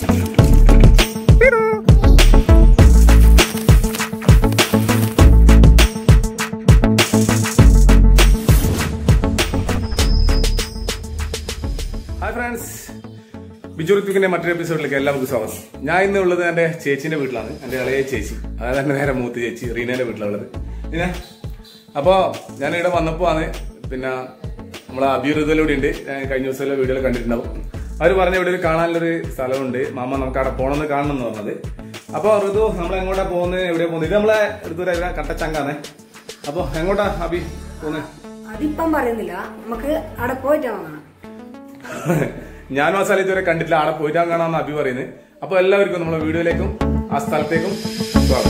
Hi friends Biju ഋത്വിക്കിന്റെ മറ്റൊരു എപ്പിസോഡിലേക്ക് എല്ലാവർക്കും സ്വാഗതം ഞാൻ ഇന്ന് ഉള്ളത് എന്റെ ചേച്ചിന്റെ വീട്ടിലാണ് എന്റെ ഇളയ ചേച്ചി അതായത് എന്റെ നേരെ മൂത്ത് ചേച്ചി റീനയുടെ വീട്ടിലുള്ളത് പിന്നെ അപ്പോൾ ഞാൻ ഇവിടെ വന്നപ്പോൾ ആണ് പിന്നെ നമ്മളെ അഭിവൃദ്ധിയിലൂടെ ഉണ്ട് ഞാൻ കഴിഞ്ഞ ദിവസം വീഡിയോയിൽ കണ്ടിട്ടുണ്ടാവും അവർ പറഞ്ഞ ഇവിടെ ഒരു കാണാനുള്ളൊരു സ്ഥലമുണ്ട് മാമ നമുക്ക് അവിടെ പോകണമെന്ന് കാണണം എന്ന് പറഞ്ഞത് അപ്പോൾ ഋതു നമ്മൾ എങ്ങോട്ടാ പോകുന്നത് എവിടെയാ പോകുന്നത് ഇത് നമ്മളെ ഋതുര കട്ടച്ചങ്കാണ് അപ്പോൾ എങ്ങോട്ടാ അഭി പോകുന്നത് അതിപ്പം പറയുന്നില്ല നമുക്ക് അവിടെ പോയിട്ട് വാങ്ങണം ഞാനും ആ സ്ഥലം ഇതുവരെ കണ്ടിട്ടില്ല ആടെ പോയിട്ടാ കാണാമെന്ന് അഭി പറയുന്നത് അപ്പൊ എല്ലാവർക്കും നമ്മുടെ വീഡിയോയിലേക്കും ആ സ്ഥലത്തേക്കും സ്വാഗതം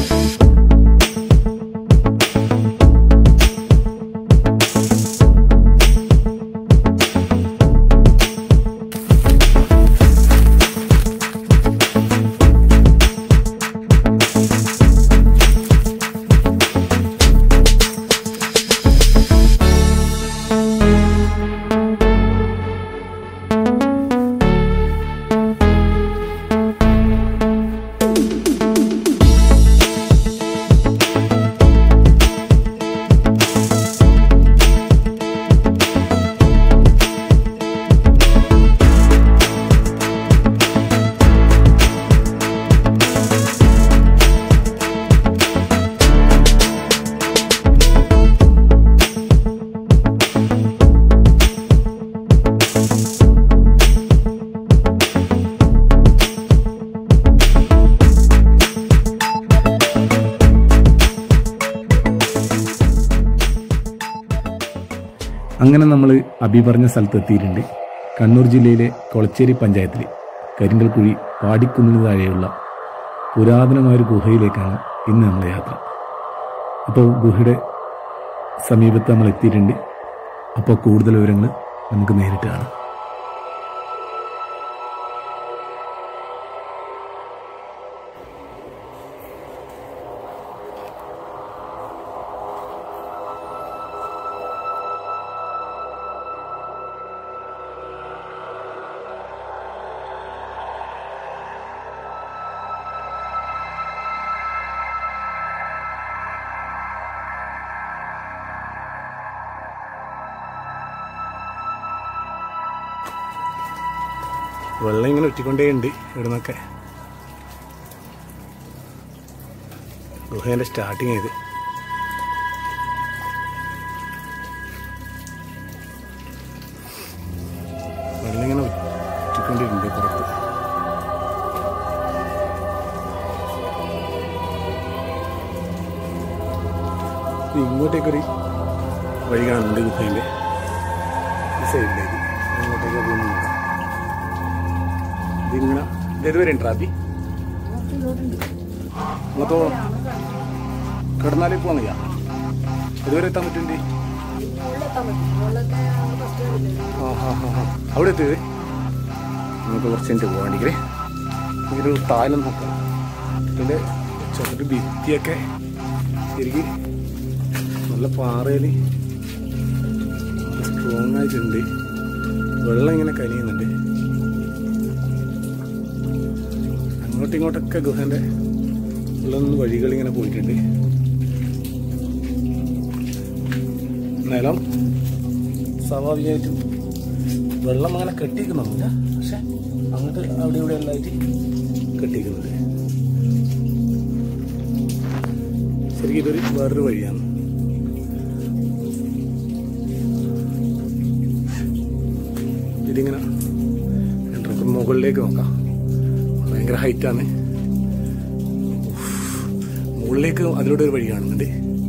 അങ്ങനെ നമ്മൾ അഭി പറഞ്ഞ സ്ഥലത്ത് എത്തിയിട്ടുണ്ട് കണ്ണൂർ ജില്ലയിലെ കൊളച്ചേരി പഞ്ചായത്തിൽ കരിങ്കൽക്കുഴി പാടിക്കുന്നിന് താഴെയുള്ള പുരാതനമായൊരു ഗുഹയിലേക്കാണ് ഇന്ന് നമ്മുടെ യാത്ര അപ്പോൾ ഗുഹയുടെ സമീപത്ത് നമ്മൾ എത്തിയിട്ടുണ്ട് അപ്പോൾ കൂടുതൽ വിവരങ്ങൾ നമുക്ക് നേരിട്ട് കാണാം വെള്ളം ഇങ്ങനെ ഉറ്റിക്കൊണ്ടേയുണ്ട് ഇവിടെ നിന്നൊക്കെ ഗുഹേൻ്റെ സ്റ്റാർട്ടിങ് ചെയ്ത് വെള്ളം ഇങ്ങനെ ഉറ്റിക്കൊണ്ടിട്ടുണ്ട് പുറത്ത് ഇത് ഇങ്ങോട്ടേക്കൊരു വഴി കാണുന്നുണ്ട് ഗുഹേൻ്റെ ഈ സൈഡിലേക്ക് അങ്ങോട്ടേക്ക് പോകുന്നു നോക്കാം ഇതിങ്ങനെ ഇതുവരെ ഉണ്ട് റാബി അങ്ങോട്ടോ കിടന്നാലേ പോന്നില്ല ഇതുവരെ എത്താൻ പറ്റുന്നുണ്ട് ആ ഹാ ഹാ ഹാ അവിടെ എത്തിയത് നമുക്ക് കുറച്ച് മിനിറ്റ് പോകാണ്ടിക്കേ ഒരു താലം നോക്കാം ഇതിൻ്റെ ചെറിയൊരു ഭിത്തിയൊക്കെ ശരിക്കും നല്ല പാറയിൽ സ്ട്രോങ് ആയിട്ടുണ്ട് വെള്ളം ഇങ്ങനെ കനിയുന്നുണ്ട് അങ്ങോട്ടും ഇങ്ങോട്ടൊക്കെ ഗുഹന്റെ ഉള്ളൊന്ന് വഴികൾ ഇങ്ങനെ പോയിട്ടുണ്ട് നിലം സ്വാഭാവികമായിട്ടും വെള്ളം അങ്ങനെ കെട്ടിക്കുന്നൊന്നുമില്ല പക്ഷെ അങ്ങോട്ട് അവിടെ ഇവിടെ എല്ലായിട്ട് കെട്ടിക്കുന്നുണ്ട് ശരിക്കും ഇതൊരു വേറൊരു വഴിയാണ് ഇതിങ്ങനെ നമുക്ക് മുകളിലേക്ക് നോക്കാം ഭയങ്കര ഹൈറ്റാണ് മുകളിലേക്ക് അതിലൂടെ ഒരു വഴി കാണുന്നുണ്ട്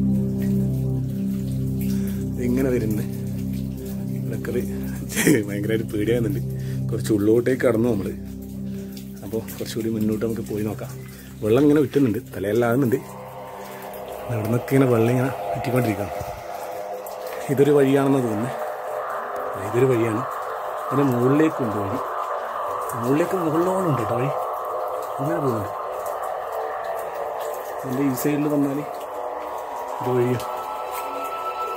ഇങ്ങനെ വരുന്നത് ഇവിടെയൊക്കെ ഭയങ്കരമായിട്ട് പേടിയാകുന്നുണ്ട് കുറച്ച് ഉള്ളോട്ടേക്ക് കടന്നു നമ്മൾ അപ്പോൾ കുറച്ചുകൂടി മുന്നോട്ട് നമുക്ക് പോയി നോക്കാം വെള്ളം ഇങ്ങനെ വിറ്റുന്നുണ്ട് തലയെല്ലാകുന്നുണ്ട് ഇവിടെ നിന്നൊക്കെ ഇങ്ങനെ വെള്ളം ഇങ്ങനെ വിറ്റിക്കൊണ്ടിരിക്കണം ഇതൊരു വഴിയാണെന്ന് തോന്നുന്നു ഇതൊരു വഴിയാണ് അതിന് മുകളിലേക്ക് കൊണ്ടുപോകണം മുകളിലേക്ക് മുകളിലോളം ഉണ്ട് കേട്ടോ വഴി അങ്ങനെ പോകുന്നുണ്ട് എൻ്റെ ഈ സൈഡിൽ വന്നാൽ ഇത് വഴിയോ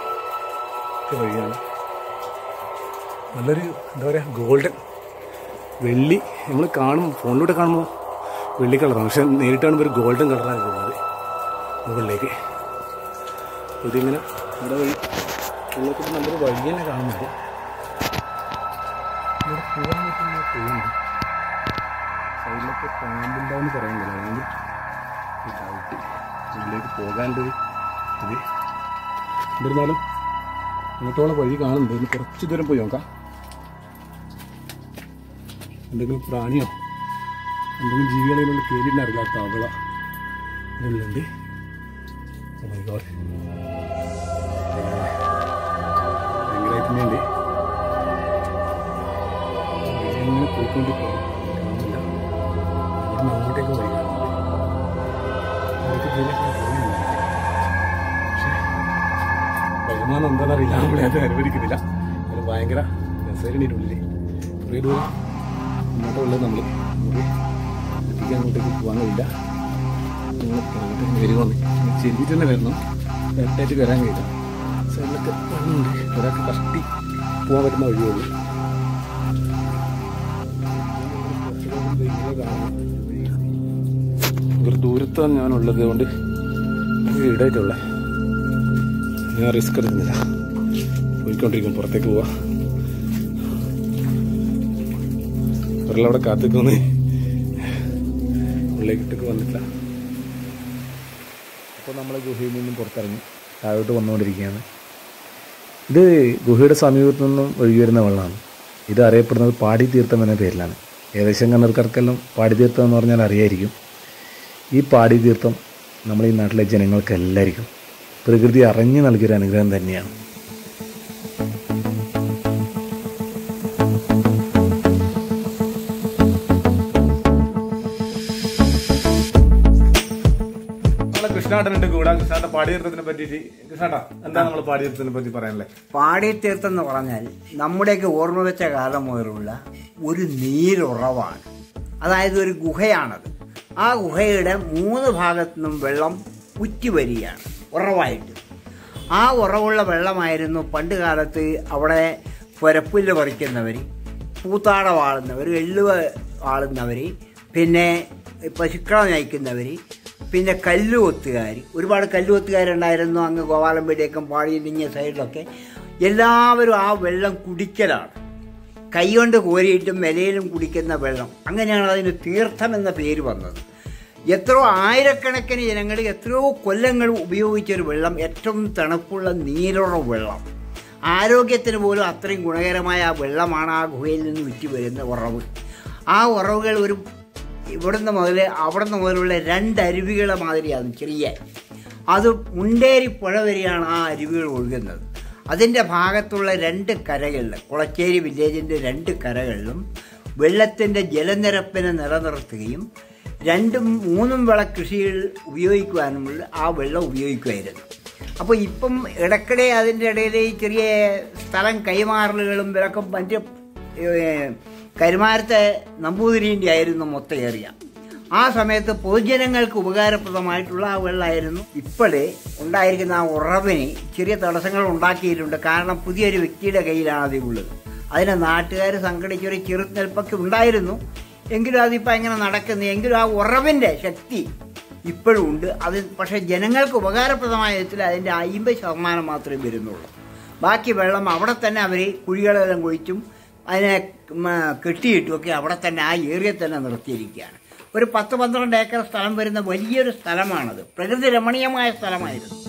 ഇത് വഴിയാണ് നല്ലൊരു എന്താ പറയുക ഗോൾഡൻ വെള്ളി നമ്മൾ കാണും ഫോണിലൂടെ കാണുമ്പോൾ വെള്ളി കളറാണ് പക്ഷെ നേരിട്ട് കാണുമ്പോൾ ഒരു ഗോൾഡൻ കളറാണ് തോന്നുന്നത് മുകളിലേക്ക് ഇതിങ്ങനെ ഇവിടെ വഴി ഉള്ളിൽ നല്ലൊരു വഴി തന്നെ കാണുന്നുണ്ട് ഇവിടെ പോകാൻ പറ്റുന്ന തോന്നുന്നു സൈഡിലൊക്കെ പാമ്പുണ്ടാവുമെന്ന് പറയുന്നില്ല അതുകൊണ്ട് ഈ ഡൗട്ട് ഉള്ളിലേക്ക് പോകാണ്ട് ഇത് എന്നിരുന്നാലും ഇങ്ങോട്ടുള്ള വഴി കാണുന്നുണ്ട് ഇനി കുറച്ച് ദൂരം പോയി നോക്കാം എന്തെങ്കിലും പ്രാണിയോ എന്തെങ്കിലും ജീവികളിലുള്ള കയറിയിട്ട് അറിയില്ല തവള ഇതിലുണ്ട് Oh my God. ഭയങ്കരമായിട്ട് തന്നെയുണ്ട് ഇങ്ങനെ പോയിക്കൊണ്ടിരിക്കും കാണുന്നില്ല ഇവിടുന്ന് അങ്ങോട്ടേക്ക് വഴി കാണുന്നുണ്ട് അവിടേക്ക് ഇതിലേക്ക് പോകുന്നില്ല പക്ഷേ വരുമാനം എന്താണെന്ന് അറിയില്ല നമ്മളെ അത് അനുവദിക്കുന്നില്ല അത് ഭയങ്കര രസകരണിയുടെ ഉള്ളിൽ കുറേ ദൂരം മുന്നോട്ട് ഉള്ളത് നമ്മൾ നമുക്ക് എത്തിക്കാൻ അങ്ങോട്ടേക്ക് പോകാൻ കഴിയില്ല നിങ്ങൾ അങ്ങോട്ടേക്ക് വരുമെന്ന് ചെരിഞ്ഞിട്ട് തന്നെ വരണം കറക്റ്റായിട്ട് വരാൻ കഴിയില്ല സൈഡിലൊക്കെ വെള്ളമുണ്ട് ഒരാൾക്ക് കഷ്ടി പോകാൻ പറ്റുന്ന വഴിയുള്ളൂ ഒരു ദൂരത്താണ് ഞാനുള്ളത് കൊണ്ട് വീടായിട്ടുള്ള ഞാൻ റിസ്ക് എടുക്കുന്നില്ല പോയിക്കൊണ്ടിരിക്കും പുറത്തേക്ക് പോവാ ഒരാളവിടെ കാത്തിക്കൊന്ന് ഉള്ളിലേക്കിട്ടൊക്കെ വന്നിട്ടില്ല അപ്പോൾ നമ്മൾ ഗുഹയിൽ നിന്നും പുറത്തിറങ്ങി താഴോട്ട് വന്നുകൊണ്ടിരിക്കുകയാണ് ഇത് ഗുഹയുടെ സമീപത്തു നിന്നും ഒഴുകി വരുന്ന വെള്ളമാണ് ഇത് അറിയപ്പെടുന്നത് പാടി തീർത്ഥം എന്ന പേരിലാണ് ഏകദേശം കണ്ണർക്കാർക്കെല്ലാം പാടി തീർത്ഥം എന്ന് പറഞ്ഞാൽ അറിയായിരിക്കും ഈ പാടി തീർത്ഥം നമ്മൾ ഈ നാട്ടിലെ ജനങ്ങൾക്ക് എല്ലാവർക്കും പ്രകൃതി അറിഞ്ഞു നൽകിയൊരു അനുഗ്രഹം തന്നെയാണ് നമ്മളെ കൃഷ്ണാട്ടനുണ്ട് കൂടെ കൃഷ്ണാട്ടൻ പാടിയീർത്ഥത്തിനെ പറ്റിയിട്ട് കൃഷ്ണാട്ടാ എന്താ നമ്മൾ പാടിയീർത്ഥത്തിനെ പറ്റി പറയാനല്ലേ പാടിത്തീർത്ഥം എന്ന് പറഞ്ഞാൽ നമ്മുടെയൊക്കെ ഓർമ്മ വെച്ച കാലം മുതലുള്ള ഒരു നീരുറവാണ് അതായത് ഒരു ഗുഹയാണത് ആ ഗുഹയുടെ മൂന്ന് ഭാഗത്തു നിന്നും വെള്ളം ഉറ്റി വരികയാണ് ഉറവായിട്ട് ആ ഉറവുള്ള വെള്ളമായിരുന്നു പണ്ട് കാലത്ത് അവിടെ പുരപ്പുല്ല് പറിക്കുന്നവർ പൂത്താട വാളുന്നവർ എള്ള് വാളുന്നവർ പിന്നെ പശുക്കള നയിക്കുന്നവർ പിന്നെ കല്ലുകൊത്തുകാർ ഒരുപാട് കല്ലുകൊത്തുകാരുണ്ടായിരുന്നു അങ്ങ് ഗോപാലമ്പേടിയൊക്കെ പാടിയിലിങ്ങിയ സൈഡിലൊക്കെ എല്ലാവരും ആ വെള്ളം കുടിക്കലാണ് കൈകൊണ്ട് കോരിയിട്ടും വിലയിലും കുടിക്കുന്ന വെള്ളം അങ്ങനെയാണ് അതിന് തീർത്ഥം എന്ന പേര് വന്നത് എത്രയോ ആയിരക്കണക്കിന് ജനങ്ങൾ എത്രയോ കൊല്ലങ്ങൾ ഉപയോഗിച്ചൊരു വെള്ളം ഏറ്റവും തണുപ്പുള്ള നീരുറ വെള്ളം ആരോഗ്യത്തിന് പോലും അത്രയും ഗുണകരമായ ആ വെള്ളമാണ് ആ ഗുഹയിൽ നിന്ന് വിറ്റ് വരുന്ന ഉറവ് ആ ഉറവുകൾ ഒരു ഇവിടുന്ന് മുതൽ അവിടുന്ന് മുതലുള്ള രണ്ട് അരുവികളെ മാതിരിയാണ് ചെറിയ അത് മുണ്ടേരി പുഴ വരെയാണ് ആ അരുവികൾ ഒഴുകുന്നത് അതിൻ്റെ ഭാഗത്തുള്ള രണ്ട് കരകളിൽ കുളച്ചേരി വില്ലേജിൻ്റെ രണ്ട് കരകളിലും വെള്ളത്തിൻ്റെ ജലനിരപ്പിനെ നിലനിർത്തുകയും രണ്ടും മൂന്നും വിള കൃഷികൾ ഉപയോഗിക്കുവാനുമുള്ള ആ വെള്ളം ഉപയോഗിക്കുമായിരുന്നു അപ്പോൾ ഇപ്പം ഇടയ്ക്കിടെ അതിൻ്റെ ഇടയിൽ ഈ ചെറിയ സ്ഥലം കൈമാറലുകളും വിലക്കും മറ്റ് ഏഹ്, കരുമാരത്തെ നമ്പൂതിരിൻ്റെ ആയിരുന്നു മൊത്തം ഏറിയ ആ സമയത്ത് പൊതുജനങ്ങൾക്ക് ഉപകാരപ്രദമായിട്ടുള്ള ആ വെള്ളമായിരുന്നു ഇപ്പോഴേ ഉണ്ടായിരിക്കുന്ന ആ ഉറവിന് ചെറിയ തടസ്സങ്ങൾ ഉണ്ടാക്കിയിട്ടുണ്ട് കാരണം പുതിയൊരു വ്യക്തിയുടെ കയ്യിലാണ് അത് ഉള്ളത് അതിനെ നാട്ടുകാർ സംഘടിച്ചൊരു ചെറുനിൽപ്പൊക്കെ ഉണ്ടായിരുന്നു എങ്കിലും അതിപ്പോൾ എങ്ങനെ നടക്കുന്നു എങ്കിലും ആ ഉറവിൻ്റെ ശക്തി ഇപ്പോഴും ഉണ്ട് അത് പക്ഷേ ജനങ്ങൾക്ക് ഉപകാരപ്രദമായ വിധത്തിൽ അതിൻ്റെ അമ്പത് ശതമാനം മാത്രമേ വരുന്നുള്ളൂ ബാക്കി വെള്ളം അവിടെ തന്നെ അവർ കുഴികളെല്ലാം കുഴിച്ചും അതിനെ മ, കെട്ടിയിട്ടും ഒക്കെ അവിടെ തന്നെ ആ ഏരിയ തന്നെ നിർത്തിയിരിക്കുകയാണ് ഒരു പത്ത് പന്ത്രണ്ട് ഏക്കർ സ്ഥലം വരുന്ന വലിയൊരു സ്ഥലമാണത് പ്രകൃതി രമണീയമായ സ്ഥലമായിരുന്നു